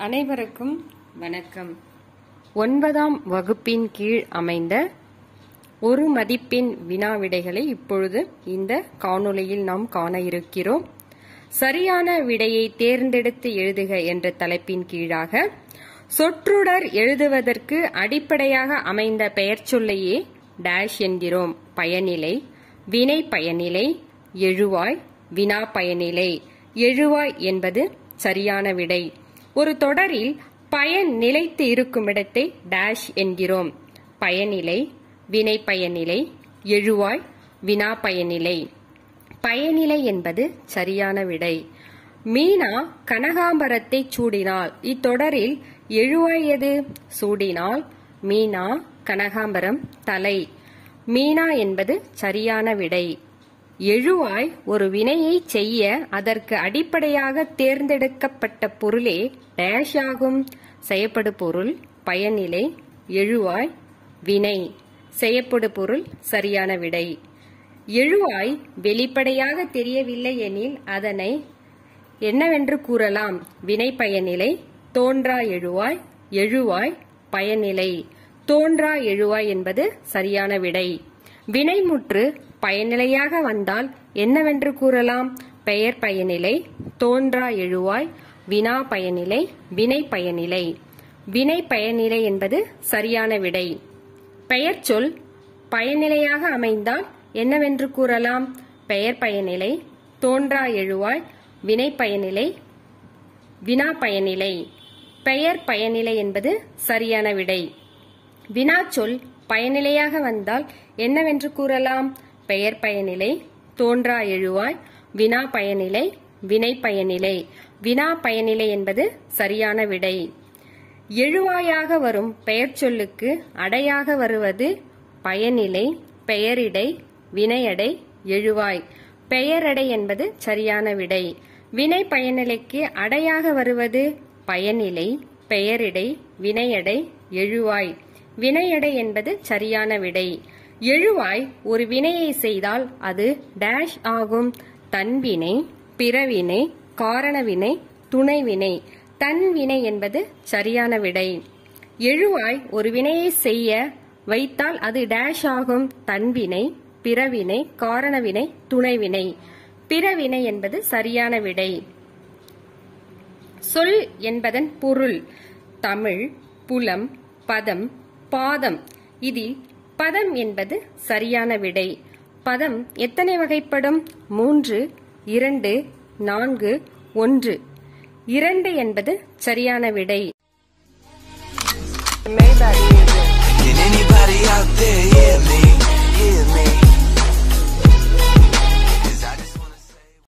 அனைவருக்கும் வணக்கம் ஒன்பதாம் வகுப்பின் கீழ் அமைந்த ஒரு மதிப்பெண் வினா விடைகளை இப்பொழுது இந்த காணொளியில் நாம் காண இருக்கிறோம் சரியான விடையை தேர்ந்தெடுத்து எழுதுக என்ற தலைப்பின் கீழாக சொற்றொடர் எழுதுவதற்கு அடிப்படையாக அமைந்த பெயர்ச்சொல்லையே டேஷ் என்கிறோம் பயனிலை வினை பயனிலை எழுவாய் வினா பயனிலை எழுவாய் என்பது சரியான விடை ஒரு தொடரில் பயன் நிலைத்து இருக்கும் இடத்தை டேஷ் என்கிறோம் பயனிலை வினை பயனிலை எழுவாய் வினா பயனிலை பயனிலை என்பது சரியான விடை மீனா கனகாம்பரத்தை சூடினாள் இத்தொடரில் எழுவாய் எது சூடினால் மீனா கனகாம்பரம் தலை மீனா என்பது சரியான விடை எழுவாய் ஒரு வினையை செய்ய அதற்கு அடிப்படையாக தேர்ந்தெடுக்கப்பட்ட பொருளே டேஷ் ஆகும் செய்யப்படு பொருள் பயனிலை எழுவாய் வினை செய்யப்படு பொருள் சரியான விடை எழுவாய் வெளிப்படையாக தெரியவில்லை எனில் அதனை என்னவென்று கூறலாம் வினை பயனிலை தோன்றா எழுவாய் எழுவாய் பயனிலை தோன்றா எழுவாய் என்பது சரியான விடை வினைமுற்று பயனிலையாக வந்தால் என்னவென்று கூறலாம் பெயர் பயனிலை தோன்றா எழுவாய் வினா பயனிலை வினை பயனிலை வினை பயனிலை என்பது சரியான விடை பெயர்ச்சொல் பயனிலையாக அமைந்தால் என்னவென்று கூறலாம் பெயர் பயனிலை தோன்றா எழுவாய் வினை பயனிலை வினா பயனிலை பெயர் பயனிலை என்பது சரியான விடை வினாச்சொல் பயனிலையாக வந்தால் என்னவென்று கூறலாம் பெயர் பயனிலை தோன்றா எழுவாய் வினா பயனிலை வினை பயனிலை வினா பயனிலை என்பது சரியான விடை எழுவாயாக வரும் பெயர் சொல்லுக்கு அடையாக வருவது பயனிலை பெயரிடை வினையடை எழுவாய் பெயரடை என்பது சரியான விடை வினை பயனிலைக்கு அடையாக வருவது பயனிலை பெயரிடை வினையடை எழுவாய் வினையடை என்பது சரியான விடை எழுவாய் ஒரு வினையை செய்தால் அது டேஷ் ஆகும் தன்வினை பிறவினை காரணவினை துணைவினை தன்வினை என்பது சரியான விடை எழுவாய் ஒரு வினையை செய்ய வைத்தால் அது டேஷ் ஆகும் தன்வினை பிறவினை காரணவினை துணைவினை பிறவினை என்பது சரியான விடை சொல் என்பதன் பொருள் தமிழ் புலம் பதம் பாதம் இதில் பதம் என்பது சரியான விடை பதம் எத்தனை வகைப்படும் மூன்று இரண்டு நான்கு ஒன்று இரண்டு என்பது சரியான விடை Maybach